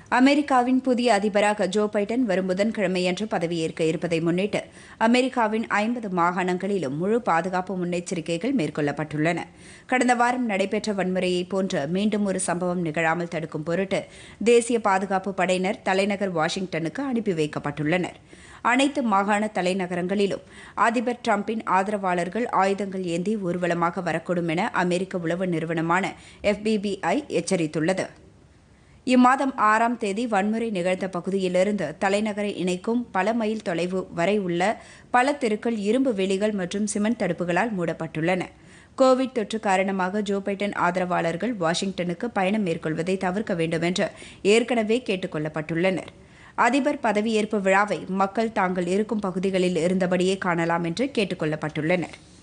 அமெரிக்காவின் புதிய அதிபராக ஜோ பைடன் வரும் புதன்கிழமையன்று பதவியேற்க இருப்பதை முன்னிட்டு அமெரிக்காவின் ஐம்பது மாகாணங்களிலும் முழு பாதுகாப்பு முன்னெச்சரிக்கைகள் மேற்கொள்ளப்பட்டுள்ளன கடந்த வாரம் நடைபெற்ற வன்முறையை போன்ற மீண்டும் ஒரு சம்பவம் நிகழாமல் தடுக்கும் பொருட்டு தேசிய பாதுகாப்பு படையினர் தலைநகர் வாஷிங்டனுக்கு அனுப்பி வைக்கப்பட்டுள்ளனர் அனைத்து மாகாண தலைநகரங்களிலும் அதிபர் டிரம்பின் ஆதரவாளர்கள் ஆயுதங்கள் ஏந்தி ஊர்வலமாக வரக்கூடும் என அமெரிக்க உளவு நிறுவனமான எஃபிபிஐ எச்சரித்துள்ளது இம்மாதம் ஆறாம் தேதி வன்முறை நிகழ்ந்த பகுதியிலிருந்து தலைநகரை இணைக்கும் பல மைல் தொலைவு வரை உள்ள பல தெருக்கள் இரும்பு வேலிகள் மற்றும் சிமெண்ட் தடுப்புகளால் மூடப்பட்டுள்ளன கோவிட் தொற்று காரணமாக ஜோ பைடன் ஆதரவாளர்கள் வாஷிங்டனுக்கு பயணம் மேற்கொள்வதை தவிர்க்க வேண்டும் என்று ஏற்கனவே கேட்டுக் கொள்ளப்பட்டுள்ளனர் அதிபர் பதவியேற்பு விழாவை மக்கள் தாங்கள் இருக்கும் பகுதிகளில் இருந்தபடியே காணலாம் என்று கேட்டுக் கொள்ளப்பட்டுள்ளனர்